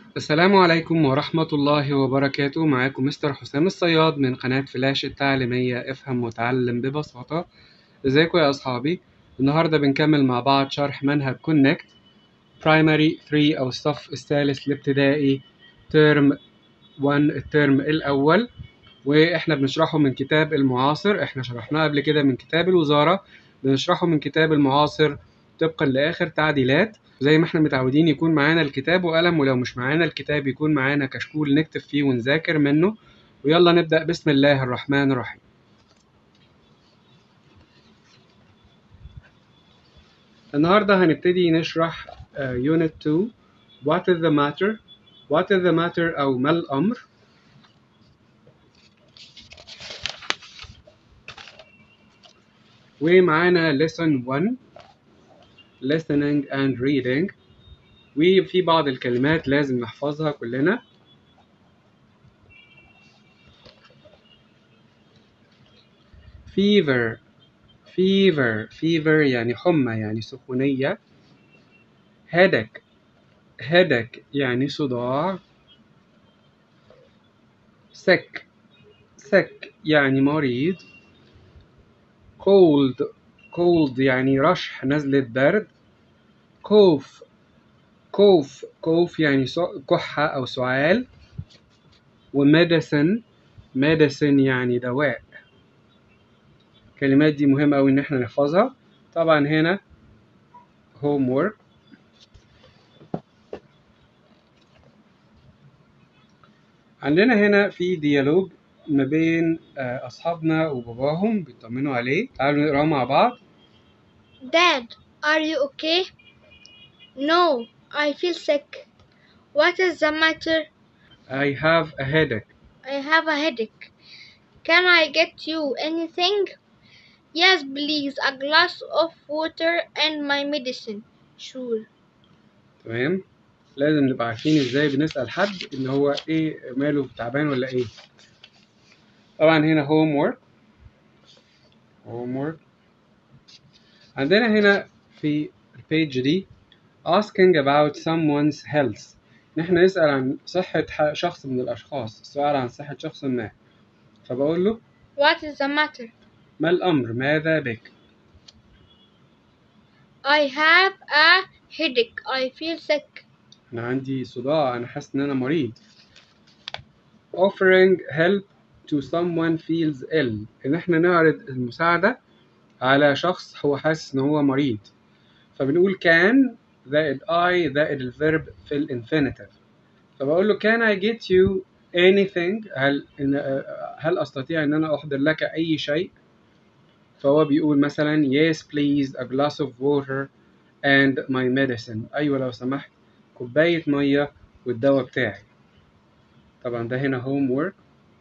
السلام عليكم ورحمة الله وبركاته معاكم مستر حسام الصياد من قناة فلاش التعليمية افهم وتعلم ببساطة ازيكم يا أصحابي النهاردة بنكمل مع بعض شرح منهج كونكت برايمري 3 أو الصف الثالث الابتدائي ترم 1 الترم الأول وإحنا بنشرحه من كتاب المعاصر إحنا شرحناه قبل كده من كتاب الوزارة بنشرحه من كتاب المعاصر طبقا لآخر تعديلات زي ما احنا متعودين يكون معانا الكتاب وقلم ولو مش معانا الكتاب يكون معانا كشكول نكتب فيه ونذاكر منه ويلا نبدأ بسم الله الرحمن الرحيم النهاردة هنبتدي نشرح يونت 2 What is the matter What is the matter أو ما الأمر ومعانا lesson 1 listening and reading وفي بعض الكلمات لازم نحفظها كلنا fever fever fever يعني حمى يعني سخونية headache headache يعني صداع sick sick يعني مريض cold cold يعني رشح نزلة برد cough cough cough يعني كحة أو سعال وميديسن medicine يعني دواء الكلمات دي مهمة أوي إن احنا نحفظها طبعا هنا homework عندنا هنا في ديالوج ما بين أصحابنا وباباهم بيطمنوا عليه تعالوا نقراه مع بعض Dad, are you okay? No, I feel sick. What is the matter? I have a headache I have a headache. Can I get you anything? Yes, please, a glass of water and my medicine. Sure. تمام لازم نبقى عارفين ازاي بنسأل حد ان هو ايه ماله تعبان ولا ايه طبعا هنا homework homework عندنا هنا في البيج دي asking about someone's health نحن نسأل عن صحة شخص من الأشخاص السؤال عن صحة شخص ما فبقول له What is the matter? ما الأمر ماذا بك I have a headache. I feel sick. أنا عندي صداع أنا حاسس إن أنا مريض offering help to someone feels ill إن إحنا نعرض المساعدة على شخص هو حاسس إن هو مريض فبنقول can زائد I زائد الفيرب في الانفينيتيف فبقول له can I get you anything هل إن هل أستطيع إن أنا أحضر لك أي شيء فهو بيقول مثلا yes please a glass of water and my medicine أيوة لو سمحت كوباية مية والدواء بتاعي طبعا ده هنا homework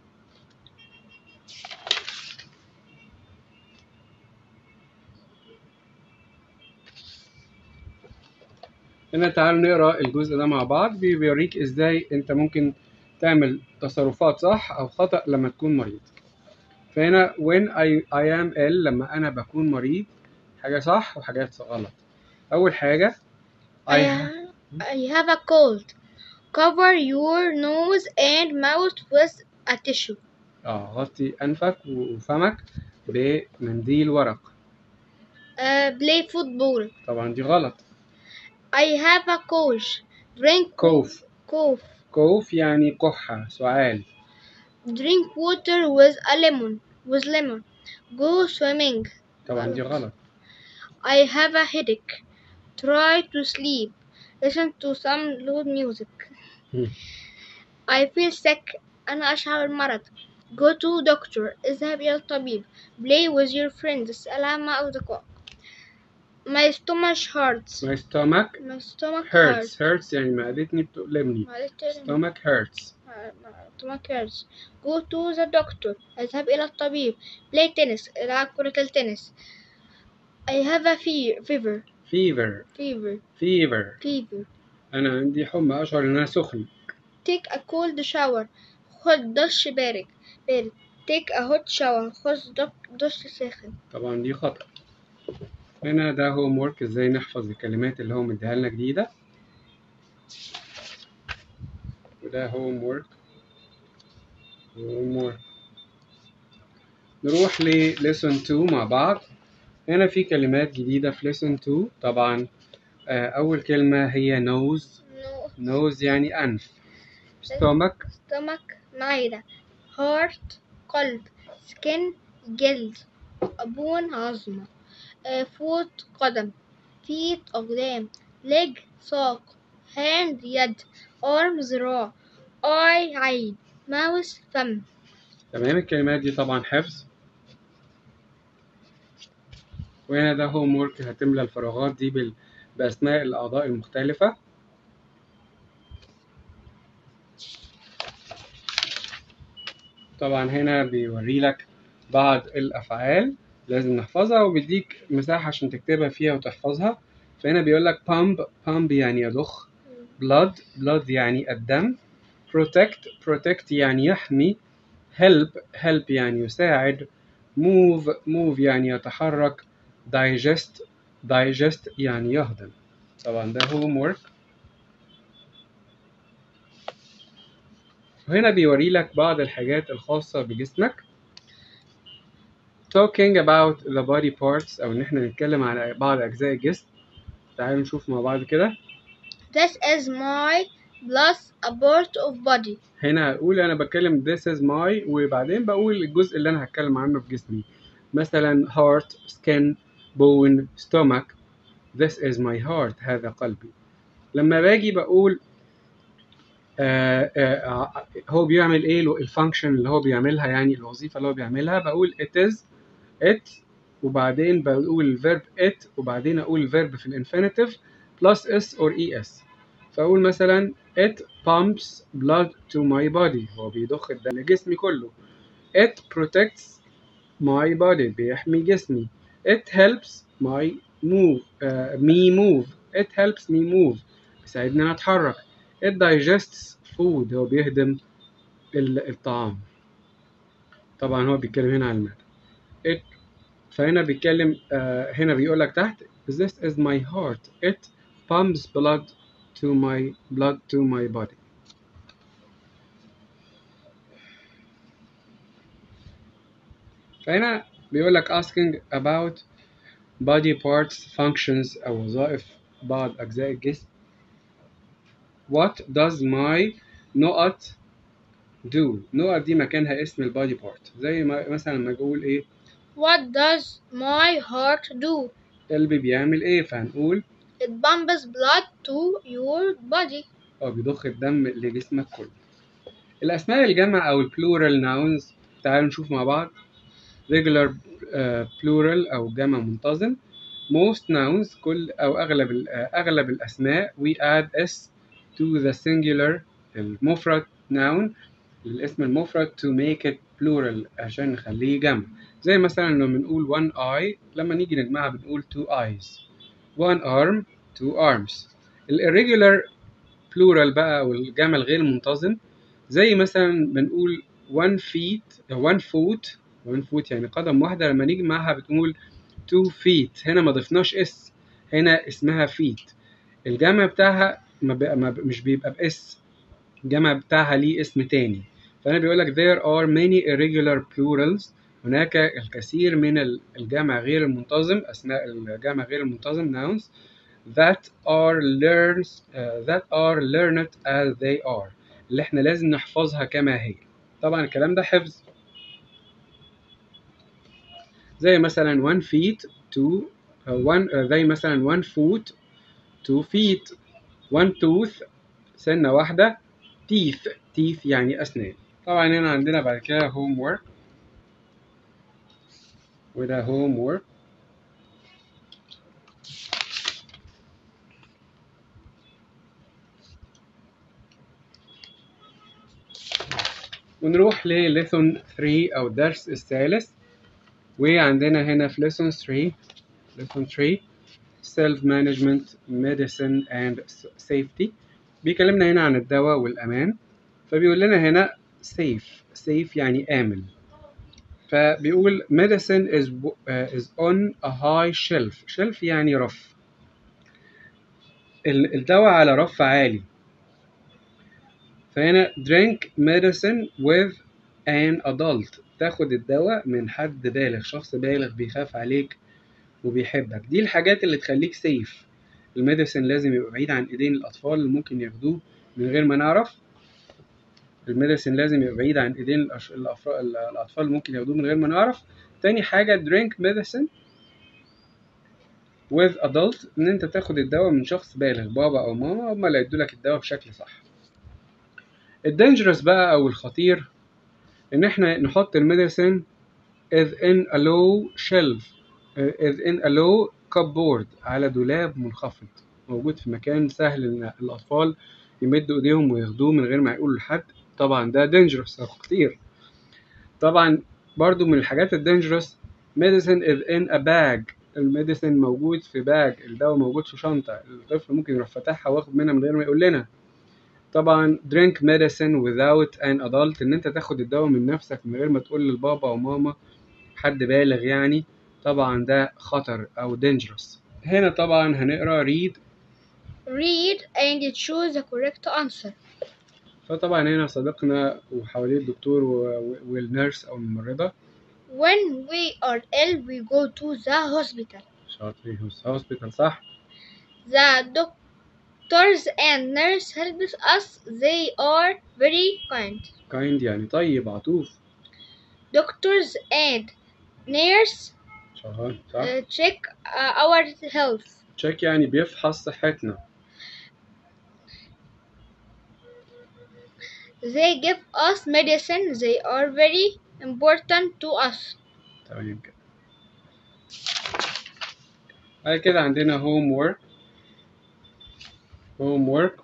هنا تعالوا نقرا الجزء ده مع بعض بيوريك ازاي انت ممكن تعمل تصرفات صح او خطأ لما تكون مريض فهنا when I, I am ill لما انا بكون مريض حاجة صح وحاجات غلط اول حاجة I, I, I have a cold. Cover your nose and mouth with a tissue. اه غطي انفك وفمك بمنديل ورق Uh, play football. طبعا دي غلط I have a cough. Drink cough cough. cough يعني كحة سعال Drink water with a lemon. With lemon. Go swimming. طبعا دي غلط I have a headache. Try to sleep. Listen to some loud music. مم. I feel sick. أنا أشعر بالمرض. Go to doctor. اذهب إلى الطبيب. Play with your friends. اسألها مع أصدقائك. My stomach hurts. my stomach My stomach hurts hurts. hurts يعني معدتني بتؤلمني معلش تاني. stomach hurts My stomach hurts. Go to the doctor. اذهب إلى الطبيب. Play tennis. العب كرة التنس. I have a fe- fever. fever Fever. fever Fever. أنا عندي حمى أشعر إن أنا سخن Take a cold shower. خد دش بارد. بارد. Take a hot shower. خذ دك- دش ساخن. طبعا دي خطأ هنا ده هوم ورك ازاي نحفظ الكلمات اللي هو مديها لنا جديدة وده هوم ورك هوم ورك نروح ل lesson 2 مع بعض هنا في كلمات جديدة في lesson 2 طبعا آه، أول كلمة هي nose نو nose يعني أنف stomach stomach معدة heart قلب skin جلد bone عظمة آه، foot قدم feet أقدام leg ساق hand يد arm ذراع eye عين mouse فم تمام الكلمات دي طبعا حفظ وهنا ده هوم ورك هتملى الفراغات دي بال... بأسماء الأعضاء المختلفة طبعا هنا بيوري لك بعض الأفعال لازم نحفظها وبيديك مساحة عشان تكتبها فيها وتحفظها فهنا بيقول لك pump pump يعني يضخ blood blood يعني الدم protect protect يعني يحمي help help يعني يساعد move move يعني يتحرك digest digest يعني يهضم طبعا ده homework وهنا بيوري لك بعض الحاجات الخاصة بجسمك talking about the body parts أو إن إحنا نتكلم على بعض أجزاء الجسم تعالوا نشوف مع بعض كده This is my plus a part of body. هنا هقول أنا بتكلم this is my وبعدين بقول الجزء اللي أنا هتكلم عنه في جسمي مثلا heart skin bone stomach this is my heart هذا قلبي لما باجي بقول آه آه هو بيعمل ايه الفانكشن اللي هو بيعملها يعني الوظيفة اللي هو بيعملها بقول it is it وبعدين بقول الفيرب it وبعدين اقول الفيرب في الانفينيتيف plus s or es فاقول مثلا it pumps blood to my body هو بيضخ الدم لجسمي كله it protects my body بيحمي جسمي it helps my move uh, me move it helps me move بيساعدني أنا أتحرك it digests food هو بيهضم ال- الطعام طبعا هو بيتكلم هنا عن المعدة it فهنا بيتكلم آه هنا بيقول لك تحت this is my heart it pumps blood to my blood to my body فهنا بيقول لك asking about body parts functions أو وظائف بعض أجزاء الجسم What does my نقط do نقط دي مكانها اسم البادي بارت زي ما مثلا لما بقول ايه What does my heart do? قلبي بيعمل ايه فهنقول It pumps blood to your body. اه بيضخ الدم لجسمك كله الأسماء الجمع أو البلورال ناونز تعالوا نشوف مع بعض regular uh, plural أو جمع منتظم most nouns كل أو أغلب ال- آه، أغلب الأسماء we add s to the singular المفرد noun للاسم المفرد to make it plural عشان نخليه جمع زي مثلا لما بنقول one eye لما نيجي نجمعها بنقول two eyes one arm two arms ال irregular plural بقى أو الجمع الغير منتظم زي مثلا بنقول one feet one foot one foot يعني قدم واحدة لما نيجي معاها بتقول two feet هنا ما ضفناش اس هنا اسمها feet الجمع بتاعها ما بقى ما ب- مش بيبقى باس الجمع بتاعها ليه اسم تاني فأنا بيقول لك there are many irregular plurals هناك الكثير من ال- الجمع غير المنتظم أسماء الجمع غير المنتظم nouns that are learns uh, that are learned as they are اللي احنا لازم نحفظها كما هي طبعا الكلام ده حفظ زي مثلا one feet to uh, one uh, زي مثلا one foot two feet one tooth سنة واحدة teeth teeth يعني أسنان طبعا هنا عندنا بعد كده homework وده homework ونروح ل lesson 3 أو الدرس الثالث وعندنا هنا في lesson 3 lesson 3 self management medicine and safety بيكلمنا هنا عن الدواء والأمان فبيقول لنا هنا safe safe يعني آمن فبيقول medicine is uh, is on a high shelf shelf يعني رف ال- الدواء على رف عالي فهنا drink medicine with an adult تاخد الدواء من حد بالغ شخص بالغ بيخاف عليك وبيحبك دي الحاجات اللي تخليك سيف الميديسن لازم يبقى بعيد عن ايدين الاطفال اللي ممكن ياخدوه من غير ما نعرف الميديسن لازم يبقى بعيد عن ايدين الأش... الأفر... الاطفال اللي ممكن ياخدوه من غير ما نعرف تاني حاجه drink medicine with adult ان انت تاخد الدواء من شخص بالغ بابا او ماما هما اللي يدوا لك الدواء بشكل صح الدينجرس بقى او الخطير ان احنا نحط الميديسن is in a low shelf is in a low cupboard على دولاب منخفض موجود في مكان سهل ان الاطفال يمدوا ايديهم وياخدوه من غير ما يقولوا لحد طبعا ده dangerous او خطير طبعا برضو من الحاجات الدينجرس medicine is in a bag الميديسن موجود في باج الدواء موجود في شنطة الطفل ممكن يروح فاتحها واخد منها من غير ما يقول لنا طبعا drink medicine without an adult ان انت تاخد الدواء من نفسك من غير ما تقول للبابا وماما حد بالغ يعني طبعا ده خطر او dangerous هنا طبعا هنقرا read read and choose the correct answer فطبعا هنا صديقنا وحواليه الدكتور والنيرس او الممرضة when we are ill we go to the hospital شاطرين هوسبيتال صح the doctors and nurse help us they are very kind kind يعني طيب عطوف doctors and nurse شهر صح uh, check uh, our health تشيك يعني بيفحص صحتنا they give us medicine they are very important to us تمام كده بعد كده عندنا homework homework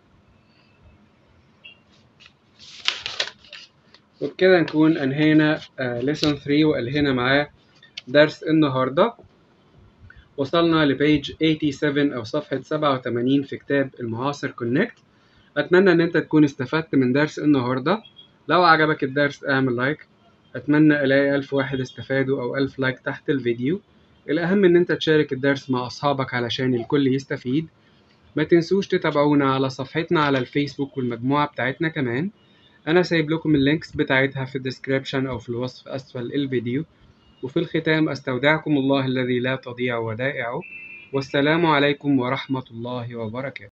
وبكده نكون أنهينا آه lesson 3 وأنهينا معاه درس النهاردة وصلنا لبيج 87 أو صفحة 87 في كتاب المعاصر كونكت أتمنى إن أنت تكون استفدت من درس النهاردة لو عجبك الدرس اعمل لايك أتمنى ألاقي ألف واحد استفادوا أو ألف لايك تحت الفيديو الأهم إن أنت تشارك الدرس مع أصحابك علشان الكل يستفيد ما تنسوش تتابعونا على صفحتنا على الفيسبوك والمجموعة بتاعتنا كمان أنا سايب لكم اللينكس بتاعتها في الديسكريبشن أو في الوصف أسفل الفيديو وفي الختام أستودعكم الله الذي لا تضيع ودائعه والسلام عليكم ورحمة الله وبركاته